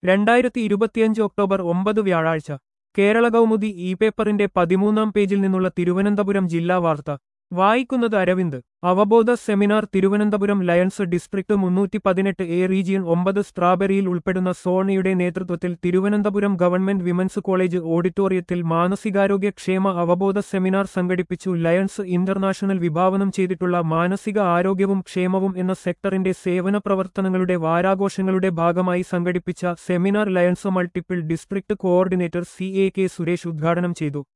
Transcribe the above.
രണ്ടായിരത്തി ഇരുപത്തിയഞ്ച് ഒക്ടോബർ ഒമ്പത് വ്യാഴാഴ്ച കേരള കൗമുദി ഇ പേപ്പറിന്റെ പതിമൂന്നാം പേജിൽ നിന്നുള്ള തിരുവനന്തപുരം ജില്ലാ വാർത്ത വായിക്കുന്നത് അരവിന്ദ് അവബോധ സെമിനാർ തിരുവനന്തപുരം ലയൺസ് ഡിസ്ട്രിക്ട് മുന്നൂറ്റി പതിനെട്ട് എ റീജിയൻ ഒമ്പത് സ്ട്രാബെറിയിൽ ഉൾപ്പെടുന്ന സോണയുടെ നേതൃത്വത്തിൽ തിരുവനന്തപുരം ഗവൺമെന്റ് വിമൻസ് കോളേജ് ഓഡിറ്റോറിയത്തിൽ മാനസികാരോഗ്യ ക്ഷേമ അവബോധ സെമിനാർ സംഘടിപ്പിച്ചു ലയൺസ് ഇന്റർനാഷണൽ വിഭാവനം ചെയ്തിട്ടുള്ള മാനസിക ആരോഗ്യവും ക്ഷേമവും എന്ന സെക്ടറിന്റെ സേവന പ്രവർത്തനങ്ങളുടെ വാരാഘോഷങ്ങളുടെ ഭാഗമായി സംഘടിപ്പിച്ച seminar lions multiple district coordinator C A K Suresh ഉദ്ഘാടനം ചെയ്തു